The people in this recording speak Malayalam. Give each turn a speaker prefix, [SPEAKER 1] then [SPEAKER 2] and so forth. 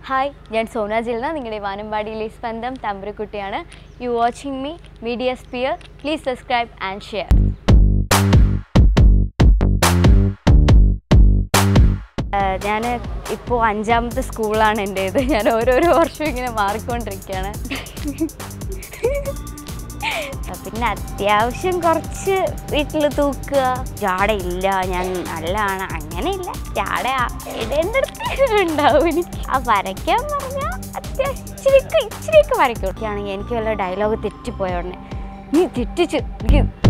[SPEAKER 1] ഹായ് ഞാൻ സോന ജിൽന നിങ്ങളുടെ വാനമ്പാടിയിലെ സ്വന്തം തമ്പുരുക്കുട്ടിയാണ് you watching me media sphere please subscribe and share ഞാൻ ഇപ്പോൾ അഞ്ചാമത്തെ സ്കൂളാണ് എൻ്റേത് ഞാൻ ഓരോരോ വർഷവും ഇങ്ങനെ മാറിക്കൊണ്ടിരിക്കുകയാണ് പിന്നെ അത്യാവശ്യം കുറച്ച് വീട്ടിൽ തൂക്കുക ജാടയില്ല ഞാൻ നല്ലതാണ് അങ്ങനെയില്ല ജാട ഇടേണ്ടടുത്ത് ഉണ്ടാവും എനിക്ക് ആ വരയ്ക്കാൻ പറഞ്ഞാൽ അത്യാവശ്യം ഇച്ചിരിയൊക്കെ ഇച്ചിരിയൊക്കെ വരയ്ക്കും ആണെങ്കിൽ എനിക്ക് വല്ല ഡയലോഗ് തെറ്റിപ്പോയ ഉടനെ നീ തെറ്റിച്ച് എനിക്ക്